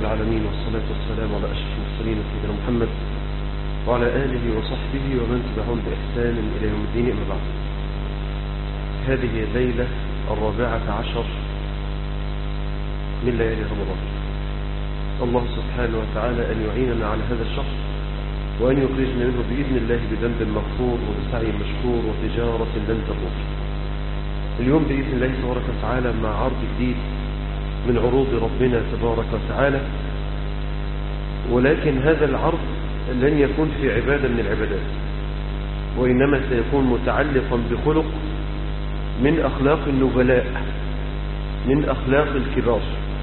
العالمين والصلاة والسلام على أشرف المرسلين سيدنا محمد وعلى آله وصحبه ومن تبعهم بإحسان إلى يوم الدين أما بعد هذه الليلة الرابعة عشر من ليالي رمضان الله سبحانه وتعالى أن يعيننا على هذا الشهر وأن يخرجنا منه بإذن الله بذنب مغفور وبسعي مشكور وتجارة لن تبور اليوم بإذن الله تبارك وتعالى مع عرض جديد من عروض ربنا تبارك وتعالى ولكن هذا العرض لن يكون في عبادة من العبادات وإنما سيكون متعلقا بخلق من أخلاق النبلاء من أخلاق الكبار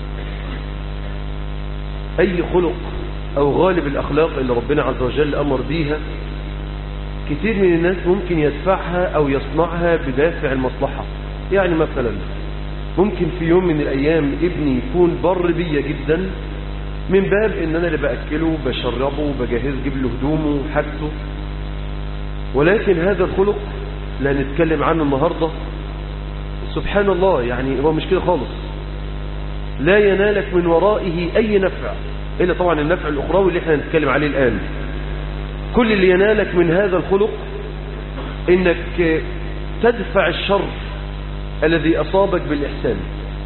أي خلق أو غالب الأخلاق اللي ربنا عز وجل أمر بيها كثير من الناس ممكن يدفعها أو يصنعها بدافع المصلحة يعني مثلا ممكن في يوم من الأيام ابني يكون بر بيا جدا من باب ان انا اللي باكله بشربه بجهز جيب له هدومه وحاجته ولكن هذا الخلق لا نتكلم عنه النهارده سبحان الله يعني هو مش كده خالص لا ينالك من ورائه اي نفع الا طبعا النفع الاخروي اللي احنا هنتكلم عليه الان كل اللي ينالك من هذا الخلق انك تدفع الشر الذي اصابك بالاحسان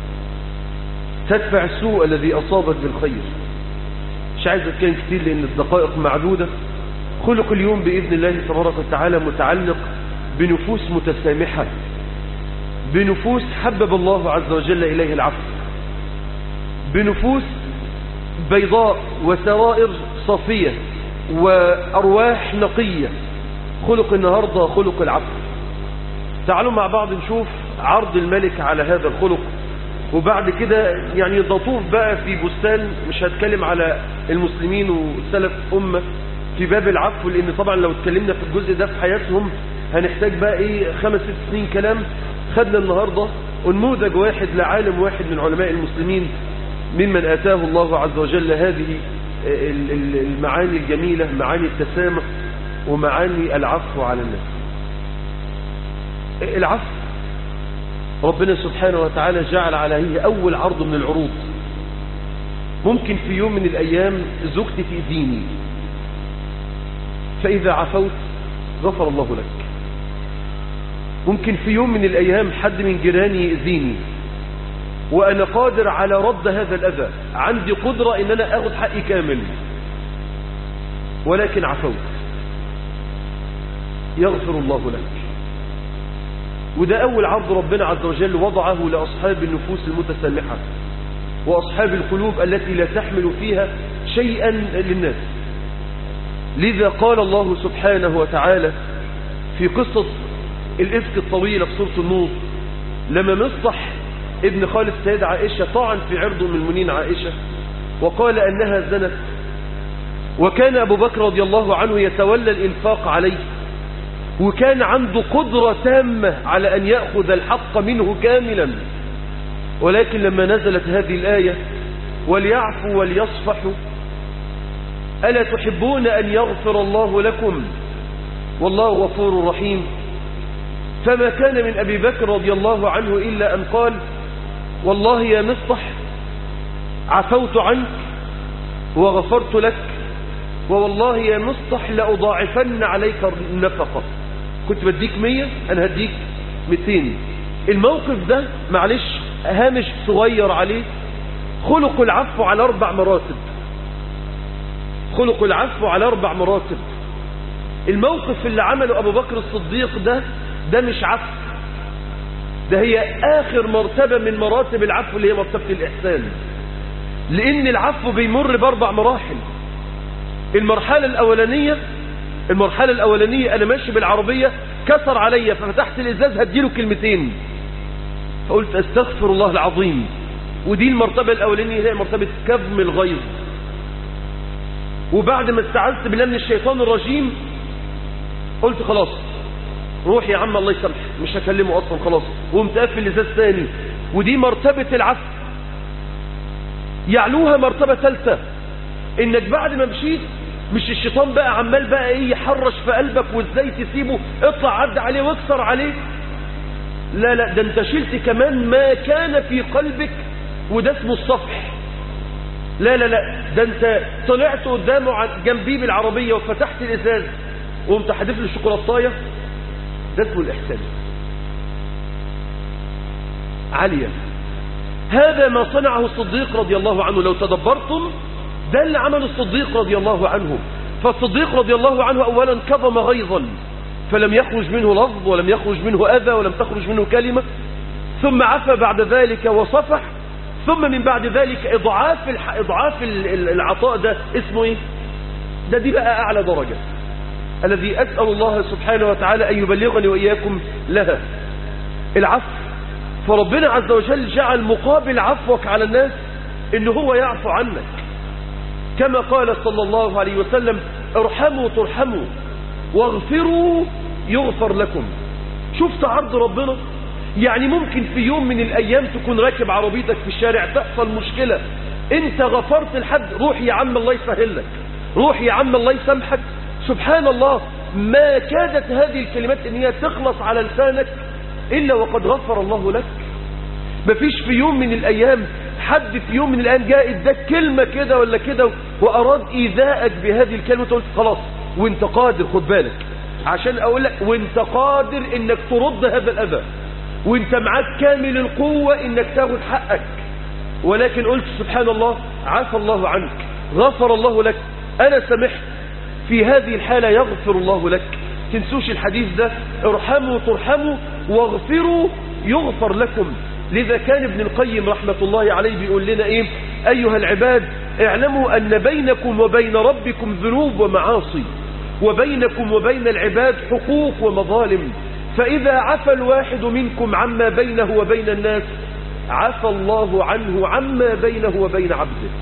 تدفع السوء الذي اصابك بالخير مش عايز اتكلم كتير لان الدقائق معدودة خلق اليوم بإذن الله تبارك وتعالى متعلق بنفوس متسامحة بنفوس حبب الله عز وجل إليه العفو بنفوس بيضاء وسرائر صافية وأرواح نقية خلق النهاردة خلق العفو تعالوا مع بعض نشوف عرض الملك على هذا الخلق وبعد كده يعني نطوف بقى في بستان مش هتكلم على المسلمين والسلف أمة في باب العفو لأن طبعا لو اتكلمنا في الجزء ده في حياتهم هنحتاج بقى ايه خمس ست سنين كلام خدنا النهاردة نموذج واحد لعالم واحد من علماء المسلمين ممن آتاه الله عز وجل هذه المعاني الجميلة معاني التسامح ومعاني العفو على الناس العفو ربنا سبحانه وتعالى جعل عليه أول عرض من العروض ممكن في يوم من الأيام زوجتي تأذيني فإذا عفوت غفر الله لك ممكن في يوم من الأيام حد من جيراني يأذيني وأنا قادر على رد هذا الأذى عندي قدرة إن أنا أخذ حقي كامل ولكن عفوت يغفر الله لك وده أول عرض ربنا عز وجل وضعه لأصحاب النفوس المتسامحة وأصحاب القلوب التي لا تحمل فيها شيئا للناس لذا قال الله سبحانه وتعالى في قصة الإفك الطويلة في سورة النور لما مصطح ابن خالد سيد عائشة طعن في عرض من المنين عائشة وقال أنها زنت وكان أبو بكر رضي الله عنه يتولى الإنفاق عليه وكان عنده قدرة تامة على أن يأخذ الحق منه كاملا ولكن لما نزلت هذه الآية وليعفوا وليصفحوا ألا تحبون أن يغفر الله لكم والله غفور رحيم فما كان من أبي بكر رضي الله عنه إلا أن قال والله يا مصطح عفوت عنك وغفرت لك ووالله يا مصطح لأضاعفن عليك النفقة كنت بديك مية أنا هديك ميتين الموقف ده معلش هامش صغير عليه خلق العفو على أربع مراتب خلق العفو على أربع مراتب الموقف اللي عمله أبو بكر الصديق ده ده مش عفو ده هي آخر مرتبة من مراتب العفو اللي هي مرتبة الإحسان لأن العفو بيمر بأربع مراحل المرحلة الأولانية المرحلة الأولانية أنا ماشي بالعربية كسر عليا ففتحت الإزاز هديله كلمتين فقلت استغفر الله العظيم ودي المرتبة الأولانية هي مرتبة كظم الغيظ وبعد ما استعذت بالله من الشيطان الرجيم قلت خلاص روح يا عم الله يسامحك مش هكلمه أصلا خلاص وقمت قافل الإزاز ثاني ودي مرتبة العفو يعلوها مرتبة ثالثة انك بعد ما مشيت مش الشيطان بقى عمال بقى ايه يحرش في قلبك وازاي تسيبه اطلع عد عليه واكسر عليه لا لا ده انت شلت كمان ما كان في قلبك وده اسمه الصفح لا لا لا ده انت طلعت قدامه عن- جنبيه بالعربية وفتحت الإزاز وقمت حادف له الشوكولاتايه ده اسمه الإحسان عالية هذا ما صنعه الصديق رضي الله عنه لو تدبرتم ده اللي عمله الصديق رضي الله عنه فالصديق رضي الله عنه أولا كظم غيظا فلم يخرج منه لفظ ولم يخرج منه أذى ولم تخرج منه كلمة ثم عفى بعد ذلك وصفح ثم من بعد ذلك إضعاف, الح... إضعاف ال- ال- العطاء ده اسمه إيه ده دي بقى أعلى درجة الذي أسأل الله سبحانه وتعالى أن يبلغني وإياكم لها العفو فربنا عز وجل جعل مقابل عفوك على الناس إن هو يعفو عنك كما قال صلى الله عليه وسلم ارحموا ترحموا واغفروا يغفر لكم شفت عرض ربنا يعني ممكن في يوم من الأيام تكون راكب عربيتك في الشارع تحصل مشكلة انت غفرت لحد روح يا عم الله يسهل لك روح يا عم الله يسامحك سبحان الله ما كادت هذه الكلمات ان هي تخلص على لسانك إلا وقد غفر الله لك مفيش في يوم من الأيام حد في يوم من الأيام جاء اداك كلمة كده ولا كده وأراد إيذائك بهذه الكلمة وقلت خلاص وانت قادر خد بالك عشان أقول لك وانت قادر انك ترد هذا الأذى وانت معاك كامل القوة انك تاخد حقك ولكن قلت سبحان الله عفى الله عنك غفر الله لك أنا سمحت في هذه الحالة يغفر الله لك تنسوش الحديث ده ارحموا ترحموا واغفروا يغفر لكم لذا كان ابن القيم رحمة الله عليه بيقول لنا ايه ايها العباد اعلموا ان بينكم وبين ربكم ذنوب ومعاصي وبينكم وبين العباد حقوق ومظالم فاذا عفى الواحد منكم عما بينه وبين الناس عفى الله عنه عما بينه وبين عبده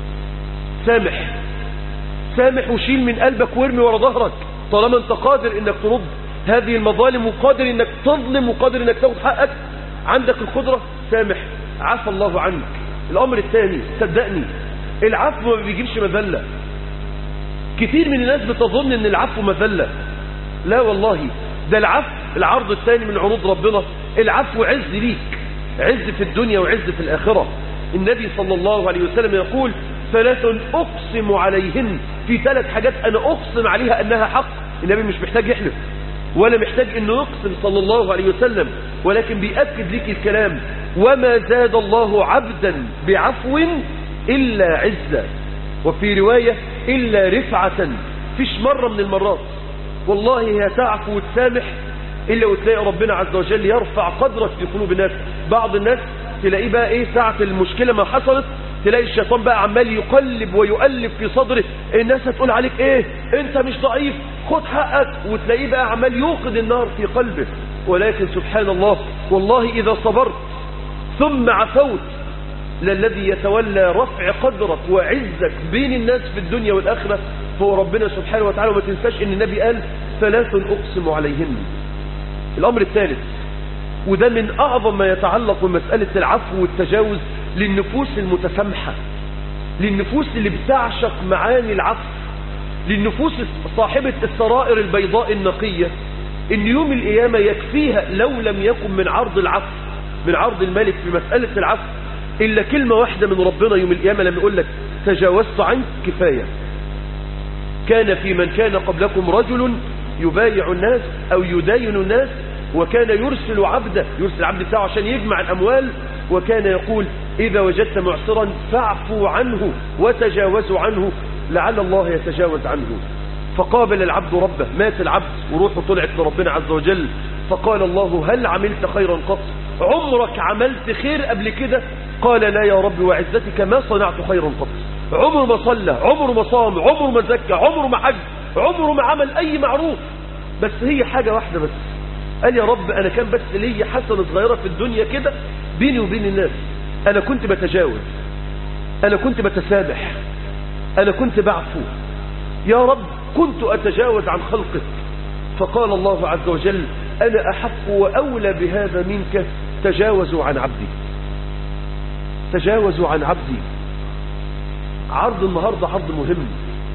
سامح سامح وشيل من قلبك وارمي ورا ظهرك طالما انت قادر انك ترد هذه المظالم وقادر انك تظلم وقادر انك تاخد حقك عندك القدرة سامح عفى الله عنك الامر الثاني صدقني العفو ما بيجيبش مذلة كتير من الناس بتظن ان العفو مذلة لا والله ده العفو العرض الثاني من عروض ربنا العفو عز ليك عز في الدنيا وعز في الآخرة النبي صلى الله عليه وسلم يقول ثلاث أقسم عليهن في ثلاث حاجات أنا أقسم عليها أنها حق النبي مش محتاج يحلف ولا محتاج أنه يقسم صلى الله عليه وسلم ولكن بيأكد لك الكلام وما زاد الله عبدا بعفو إلا عزة وفي رواية إلا رفعة فيش مرة من المرات والله هي تعفو وتسامح إلا وتلاقي ربنا عز وجل يرفع قدرك في قلوب الناس بعض الناس تلاقيه بقى إيه ساعة المشكلة ما حصلت تلاقي الشيطان بقى عمال يقلب ويؤلف في صدره الناس هتقول عليك ايه انت مش ضعيف خد حقك وتلاقيه بقى عمال يوقد النار في قلبه ولكن سبحان الله والله إذا صبرت ثم عفوت للذي يتولى رفع قدرك وعزك بين الناس في الدنيا والآخرة هو ربنا سبحانه وتعالى وما تنساش ان النبي قال ثلاث أقسم عليهن الأمر الثالث وده من أعظم ما يتعلق بمسألة العفو والتجاوز للنفوس المتسامحة للنفوس اللي بتعشق معاني العفو للنفوس صاحبة السرائر البيضاء النقية ان يوم القيامة يكفيها لو لم يكن من عرض العفو من عرض الملك في مسألة العفو إلا كلمة واحدة من ربنا يوم القيامة لما يقول لك تجاوزت عنك كفاية كان في من كان قبلكم رجل يبايع الناس أو يداين الناس وكان يرسل عبده يرسل العبد بتاعه عشان يجمع الأموال وكان يقول إذا وجدت معسرا فاعفوا عنه وتجاوزوا عنه لعل الله يتجاوز عنه فقابل العبد ربه مات العبد وروحه طلعت لربنا عز وجل فقال الله هل عملت خيرا قط عمرك عملت خير قبل كده قال لا يا رب وعزتك ما صنعت خيرا قط عمره ما صلى عمره ما صام عمره ما زكى عمره ما حج عمره ما عمل أي معروف بس هي حاجة واحدة بس قال يا رب أنا كان بس لي حسنة صغيرة في الدنيا كده بيني وبين الناس أنا كنت بتجاوز أنا كنت بتسامح أنا كنت بعفو يا رب كنت أتجاوز عن خلقك فقال الله عز وجل أنا أحق وأولى بهذا منك تجاوزوا عن عبدي تجاوزوا عن عبدي عرض النهاردة عرض مهم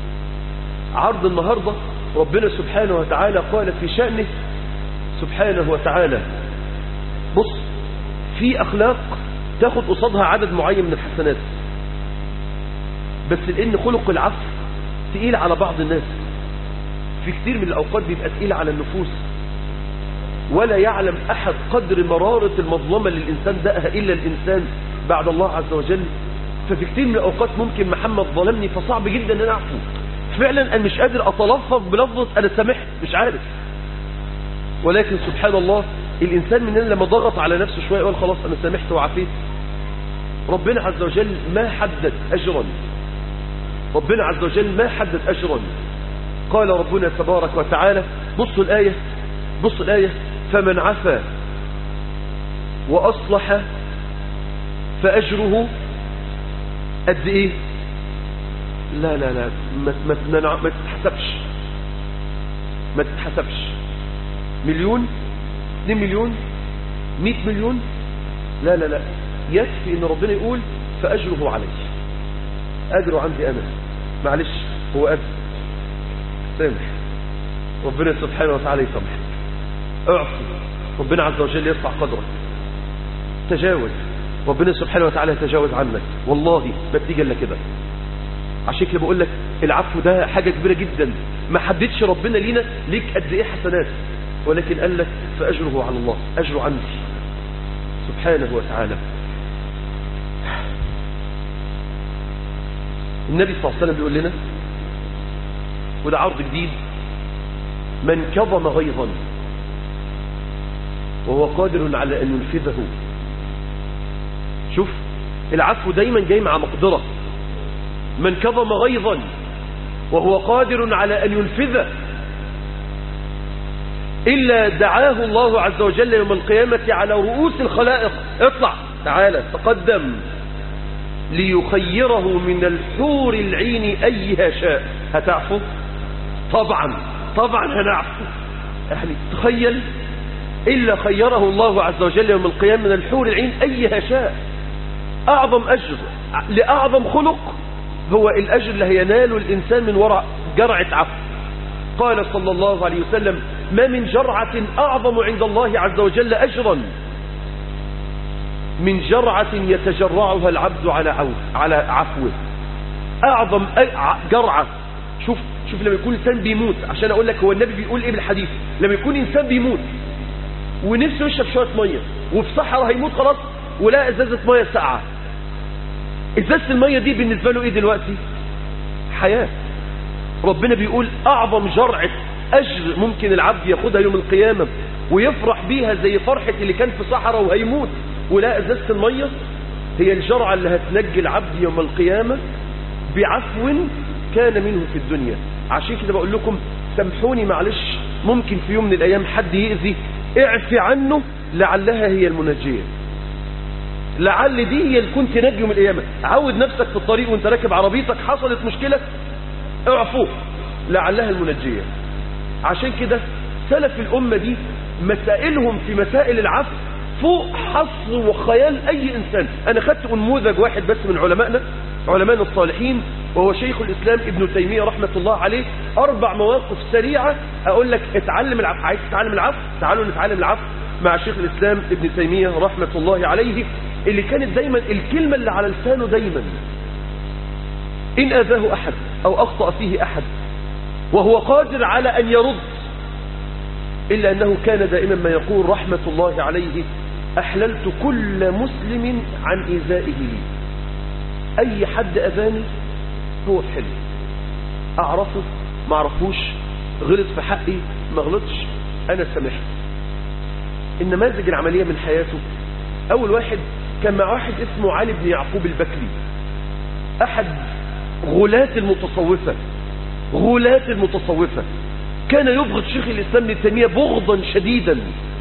عرض النهاردة ربنا سبحانه وتعالى قال في شأنه سبحانه وتعالى بص في أخلاق تاخد قصادها عدد معين من الحسنات بس لأن خلق العفو تقيل على بعض الناس في كتير من الأوقات بيبقى تقيل على النفوس ولا يعلم أحد قدر مرارة المظلمة اللي الإنسان دقها إلا الإنسان بعد الله عز وجل ففي كتير من الأوقات ممكن محمد ظلمني فصعب جدا أن أنا أعفو فعلا أنا مش قادر أتلفظ بلفظة أنا سامحت مش عارف ولكن سبحان الله الإنسان مننا لما ضغط على نفسه شوية يقول خلاص أنا سامحت وعفيت ربنا عز وجل ما حدد أجرا ربنا عز وجل ما حدد أجرا قال ربنا تبارك وتعالى بصوا الآية بصوا الآية فمن عفا وأصلح فأجره قد إيه لا لا لا ما, ما, ما, ما تتحسبش ما تتحسبش مليون 2 مليون 100 مليون لا لا لا يكفي ان ربنا يقول فأجره علي أجره عندي أنا معلش هو أجر سامح ربنا سبحانه وتعالى يسامح اعفو ربنا عز وجل يرفع قدرك تجاوز ربنا سبحانه وتعالى يتجاوز عنك والله ما بتيجي الا كده عشان كده بقول لك العفو ده حاجة كبيرة جدا ما حددش ربنا لينا ليك قد ايه حسنات ولكن قال لك فأجره على الله أجره عندي سبحانه وتعالى النبي صلى الله عليه وسلم بيقول لنا وده عرض جديد من كظم غيظا وهو قادر على أن ينفذه شوف العفو دايما جاي مع مقدرة من كظم غيظا وهو قادر على أن ينفذه إلا دعاه الله عز وجل يوم القيامة على رؤوس الخلائق اطلع تعالى تقدم ليخيره من الحور العين أيها شاء هتعفو طبعا طبعا هنعفو يعني تخيل إلا خيره الله عز وجل يوم القيامة من الحور العين أيها شاء أعظم أجر لأعظم خلق هو الأجر اللي هيناله الإنسان من وراء جرعة عفو قال صلى الله عليه وسلم ما من جرعة أعظم عند الله عز وجل أجرا من جرعة يتجرعها العبد على عو على عفوه أعظم جرعة شوف شوف لما يكون إنسان بيموت عشان أقول لك هو النبي بيقول إيه بالحديث لما يكون إنسان بيموت ونفسه يشرب شوية مية وفي صحراء هيموت خلاص ولا إزازة مية ساقعة إزازة المية دي بالنسبة له إيه دلوقتي حياة ربنا بيقول أعظم جرعة أجر ممكن العبد ياخدها يوم القيامة ويفرح بيها زي فرحة اللي كان في صحراء وهيموت ولا أزازة المية هي الجرعة اللي هتنجي العبد يوم القيامة بعفو كان منه في الدنيا عشان كده بقول لكم سامحوني معلش ممكن في يوم من الأيام حد يأذي اعفي عنه لعلها هي المنجية لعل دي هي اللي كنت نجي يوم القيامة عود نفسك في الطريق وانت راكب عربيتك حصلت مشكلة اعفو لعلها المنجية عشان كده سلف الأمة دي مسائلهم في مسائل العفو فوق حصر وخيال أي إنسان أنا خدت نموذج واحد بس من علمائنا علمائنا الصالحين وهو شيخ الإسلام ابن تيمية رحمة الله عليه أربع مواقف سريعة أقول لك اتعلم العفو عايز تتعلم العفو تعالوا نتعلم العفو مع شيخ الإسلام ابن تيمية رحمة الله عليه اللي كانت دايما الكلمة اللي على لسانه دايما إن أذاه أحد أو أخطأ فيه أحد وهو قادر على أن يرد إلا أنه كان دائما ما يقول رحمة الله عليه أحللت كل مسلم عن إيذائه لي أي حد أذاني هو في حلم أعرفه ما أعرفوش غلط في حقي ما غلطش أنا سامحت النماذج العملية من حياته أول واحد كان مع واحد اسمه علي بن يعقوب البكري أحد غلاة المتصوفة غلاة المتصوفة كان يبغض شيخ الإسلام ابن تيمية بغضا شديدا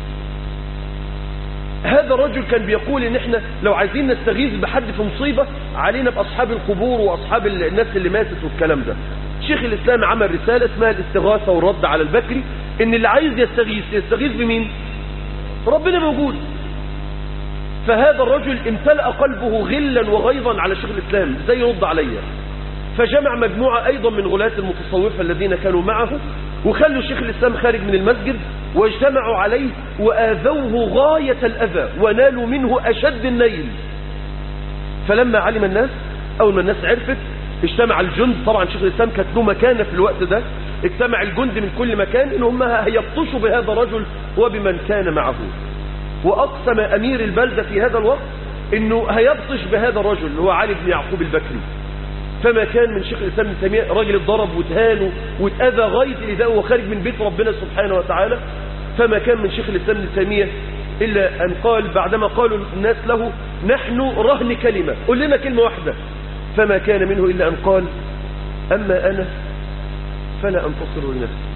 هذا الرجل كان بيقول ان احنا لو عايزين نستغيث بحد في مصيبة علينا بأصحاب القبور وأصحاب الناس اللي ماتت والكلام ده شيخ الإسلام عمل رسالة اسمها الاستغاثة والرد على البكري ان اللي عايز يستغيث يستغيث بمين ربنا موجود فهذا الرجل امتلأ قلبه غلا وغيظا على شيخ الإسلام ازاي يرد عليا فجمع مجموعة أيضا من غلاة المتصوفة الذين كانوا معه وخلوا شيخ الإسلام خارج من المسجد واجتمعوا عليه وآذوه غاية الأذى ونالوا منه أشد النيل فلما علم الناس أول ما الناس عرفت اجتمع الجند طبعا شيخ الإسلام كانت له مكانة في الوقت ده اجتمع الجند من كل مكان ان هم هيبطشوا بهذا الرجل وبمن كان معه وأقسم أمير البلدة في هذا الوقت انه هيبطش بهذا الرجل اللي هو علي بن يعقوب البكري فما كان من شيخ الإسلام ابن تيمية راجل اتضرب واتهان واتأذى غاية الإذاء وهو خارج من بيت ربنا سبحانه وتعالى فما كان من شيخ الإسلام ابن تيمية إلا أن قال بعدما قالوا الناس له نحن رهن كلمة قل لنا كلمة واحدة فما كان منه إلا أن قال أما أنا فلا أنتصر لنفسي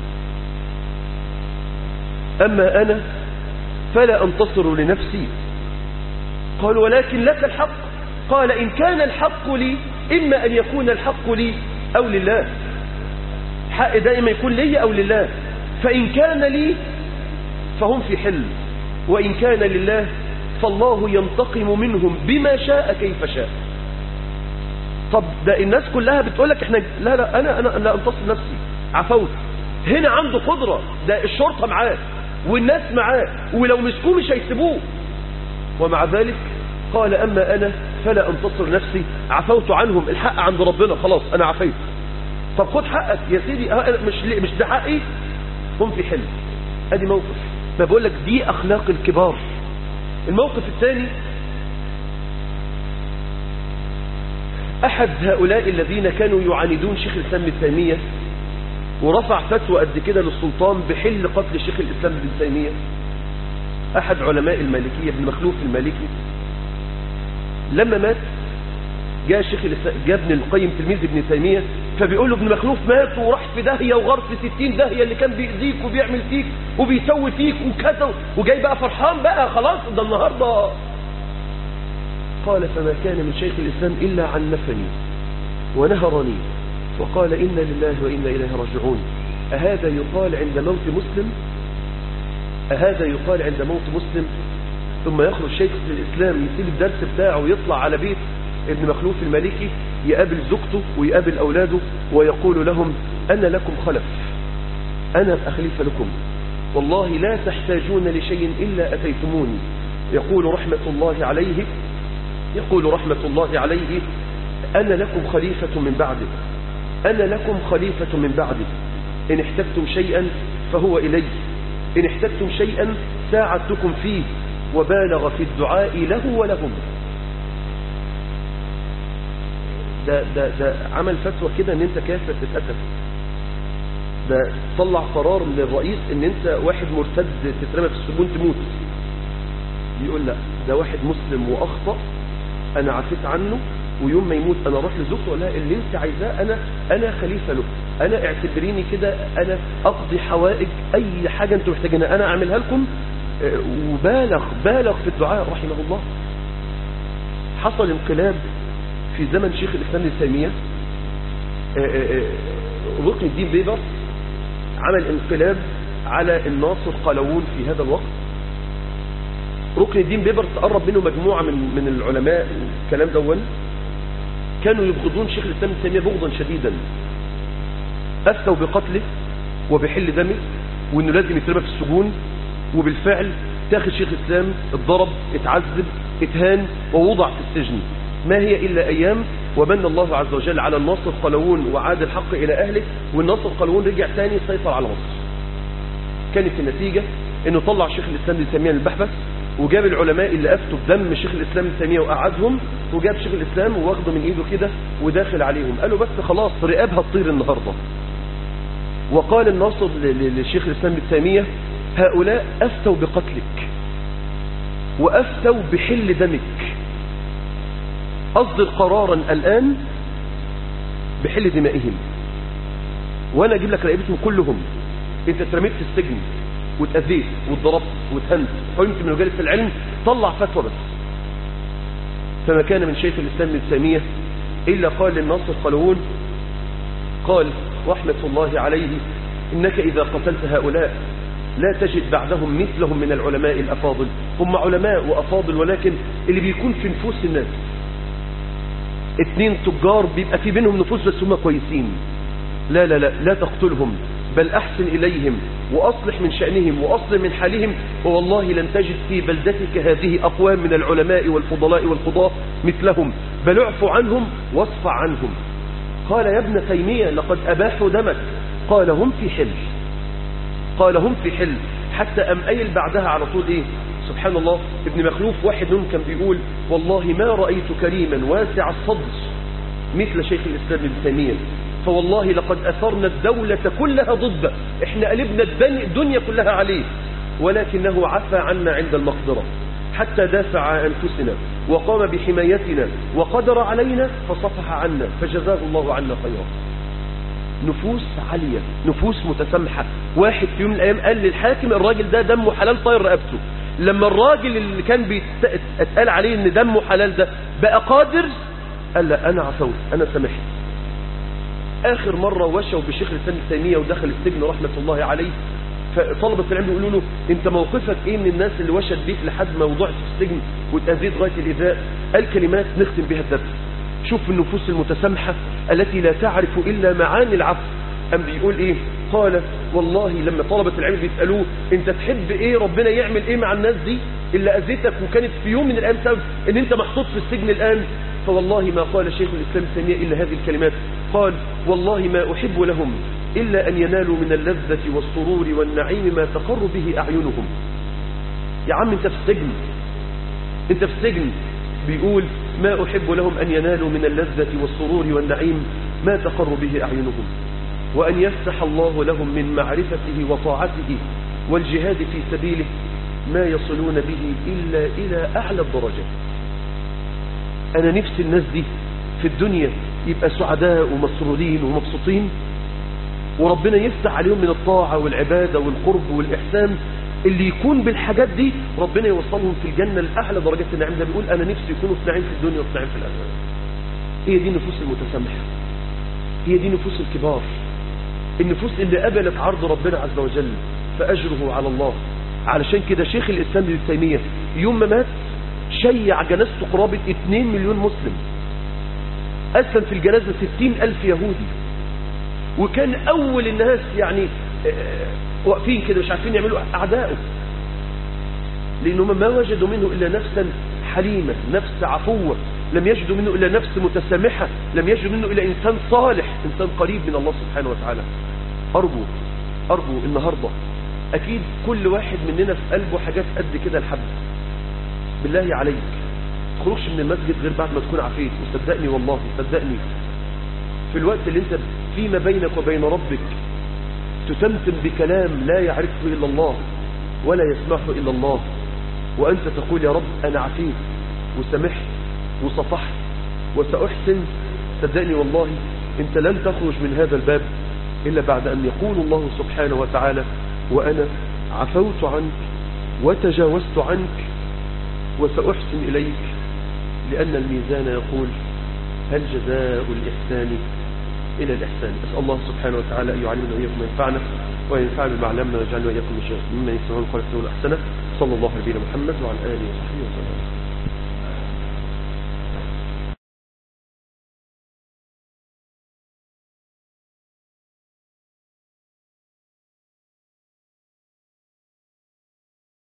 أما أنا فلا أنتصر لنفسي قال ولكن لك الحق قال إن كان الحق لي إما أن يكون الحق لي أو لله حق دائما يكون لي أو لله فإن كان لي فهم في حل وإن كان لله فالله ينتقم منهم بما شاء كيف شاء طب ده الناس كلها بتقول لك احنا لا لا انا انا لا انتصر نفسي عفوت هنا عنده قدرة ده الشرطة معاه والناس معاه ولو مسكوه مش هيسيبوه ومع ذلك قال اما انا فلا انتصر نفسي عفوت عنهم الحق عند ربنا خلاص انا عفيت طب خد حقك يا سيدي مش مش ده حقي هم في حل ادي موقف ما بقول لك دي اخلاق الكبار الموقف الثاني احد هؤلاء الذين كانوا يعاندون شيخ الاسلام ابن تيميه ورفع فتوى قد كده للسلطان بحل قتل شيخ الاسلام ابن تيميه احد علماء المالكيه ابن مخلوف المالكي لما مات جاء شيخ جاء ابن القيم تلميذ ابن تيمية فبيقول له ابن مخلوف مات وراح في داهية وغرف في ستين داهية اللي كان بيأذيك وبيعمل فيك وبيسوي فيك وكذا وجاي بقى فرحان بقى خلاص ده النهاردة قال فما كان من شيخ الإسلام إلا عنفني ونهرني وقال إنا لله وإنا إليه راجعون أهذا يقال عند موت مسلم أهذا يقال عند موت مسلم ثم يخرج شيخ الإسلام يسيب الدرس بتاعه ويطلع على بيت ابن مخلوف المالكي يقابل زوجته ويقابل أولاده ويقول لهم أنا لكم خلف أنا أخليف لكم والله لا تحتاجون لشيء إلا أتيتموني يقول رحمة الله عليه يقول رحمة الله عليه أنا لكم خليفة من بعده أنا لكم خليفة من بعده إن احتجتم شيئا فهو إلي إن احتجتم شيئا ساعدتكم فيه وبالغ في الدعاء له ولهم ده, ده, ده عمل فتوى كده ان انت كافر تتقتل ده طلع قرار للرئيس ان انت واحد مرتد تترمى في السجون تموت يقول لا ده واحد مسلم واخطأ انا عفيت عنه ويوم ما يموت انا اروح لزوجته اقول لها اللي انت عايزاه انا انا خليفه له انا اعتبريني كده انا اقضي حوائج اي حاجه انتم محتاجينها انا اعملها لكم وبالغ بالغ في الدعاء رحمه الله حصل انقلاب في زمن شيخ الإسلام ابن تيمية ركن الدين بيبر عمل انقلاب على الناصر قلاوون في هذا الوقت ركن الدين بيبر تقرب منه مجموعة من من العلماء الكلام دون كانوا يبغضون شيخ الإسلام ابن تيمية بغضا شديدا أفتوا بقتله وبحل دمه وانه لازم يترمى في السجون وبالفعل تاخد شيخ الإسلام اتضرب اتعذب اتهان ووضع في السجن ما هي إلا أيام ومن الله عز وجل على الناصر قلاوون وعاد الحق إلى أهله والناصر قلاوون رجع تاني سيطر على مصر كانت النتيجة انه طلع شيخ الإسلام ابن تيمية للبحبس وجاب العلماء اللي أفتوا بدم شيخ الإسلام ابن تيمية وقعدهم وجاب شيخ الإسلام وواخده من إيده كده وداخل عليهم قالوا بس خلاص رقابها تطير النهاردة وقال الناصر للشيخ الإسلام ابن تيمية هؤلاء أفتوا بقتلك وأفتوا بحل دمك أصدر قرارا الآن بحل دمائهم وأنا أجيب لك رقبتهم كلهم أنت اترميت في السجن واتأذيت واتضربت واتهنت حرمت من مجالس العلم طلع فتوى بس فما كان من شيخ الإسلام ابن تيمية إلا قال للناصر قالون قال رحمة الله عليه إنك إذا قتلت هؤلاء لا تجد بعدهم مثلهم من العلماء الأفاضل هم علماء وأفاضل ولكن اللي بيكون في نفوس الناس اتنين تجار بيبقى في بينهم نفوس بس هم كويسين لا لا لا لا تقتلهم بل أحسن إليهم وأصلح من شأنهم وأصلح من حالهم ووالله لن تجد في بلدتك هذه أقوام من العلماء والفضلاء والقضاة مثلهم بل اعفو عنهم واصفع عنهم قال يا ابن تيمية لقد أباحوا دمك قال هم في حل قال هم في حل حتى أم أيل بعدها على طول إيه سبحان الله ابن مخلوف واحد منهم كان بيقول والله ما رأيت كريما واسع الصدر مثل شيخ الإسلام ابن تيمية فوالله لقد أثرنا الدولة كلها ضده احنا قلبنا الدنيا كلها عليه ولكنه عفى عنا عند المقدرة حتى دافع عن أنفسنا وقام بحمايتنا وقدر علينا فصفح عنا فجزاه الله عنا خيرا نفوس عالية نفوس متسامحة واحد في يوم من الأيام قال للحاكم الراجل ده دمه حلال طاير رقبته لما الراجل اللي كان بيتقال عليه ان دمه حلال ده بقى قادر قال لا انا عفوت انا سمحت اخر مرة وشوا بشيخ الاسلام التيمية ودخل السجن رحمة الله عليه فطلبة العلم يقولوا له انت موقفك ايه من الناس اللي وشت بيك لحد ما وضعت في السجن وتأذيت غاية الايذاء قال كلمات نختم بها الدرس شوف النفوس المتسامحة التي لا تعرف الا معاني العفو أم بيقول ايه قال والله لما طلبة العلم بيسألوه انت تحب ايه ربنا يعمل ايه مع الناس دي اللي اذيتك وكانت في يوم من الايام سبب ان انت محطوط في السجن الان فوالله ما قال شيخ الاسلام تيمية الا هذه الكلمات قال والله ما احب لهم إلا أن ينالوا من اللذة والسرور والنعيم ما تقر به أعينهم يا عم انت في السجن انت في السجن بيقول ما أحب لهم أن ينالوا من اللذة والسرور والنعيم ما تقر به أعينهم وأن يفتح الله لهم من معرفته وطاعته والجهاد في سبيله ما يصلون به إلا إلى أعلى الدرجات أنا نفسي الناس دي في الدنيا يبقى سعداء ومسرورين ومبسوطين وربنا يفتح عليهم من الطاعة والعبادة والقرب والإحسان اللي يكون بالحاجات دي ربنا يوصلهم في الجنة لأعلى درجات النعيم ده بيقول أنا نفسي يكونوا في نعيم في الدنيا وفي نعيم في الآخرة هي دي النفوس المتسامحة هي دي نفوس الكبار النفوس اللي قبلت عرض ربنا عز وجل فأجره على الله علشان كده شيخ الإسلام ابن تيمية يوم ما مات شيع جنازته قرابة 2 مليون مسلم أسلم في الجنازة 60 ألف يهودي وكان أول الناس يعني واقفين كده مش عارفين يعملوا أعدائه لأنهم ما وجدوا منه إلا نفسا حليمة نفس عفوة لم يجدوا منه إلا نفس متسامحة لم يجدوا منه إلا إنسان صالح إنسان قريب من الله سبحانه وتعالى أرجو أرجو النهاردة أكيد كل واحد مننا في قلبه حاجات قد كده الحب بالله عليك تخرجش من المسجد غير بعد ما تكون عفيت وصدقني والله صدقني في الوقت اللي انت فيما بينك وبين ربك تتمتم بكلام لا يعرفه إلا الله ولا يسمعه إلا الله وأنت تقول يا رب أنا عفيت وسمحت وصفحت وسأحسن صدقني والله أنت لن تخرج من هذا الباب إلا بعد أن يقول الله سبحانه وتعالى وأنا عفوت عنك وتجاوزت عنك وسأحسن إليك لأن الميزان يقول هل جزاء الإحسان إلى الإحسان أسأل الله سبحانه وتعالى أن يعلمنا وإياكم ما ينفعنا وينفعنا بما علمنا ويجعلنا وإياكم ممن يستمعون القول يحسنون أحسنه صلى الله عليه محمد وعلى آله وصحبه وسلم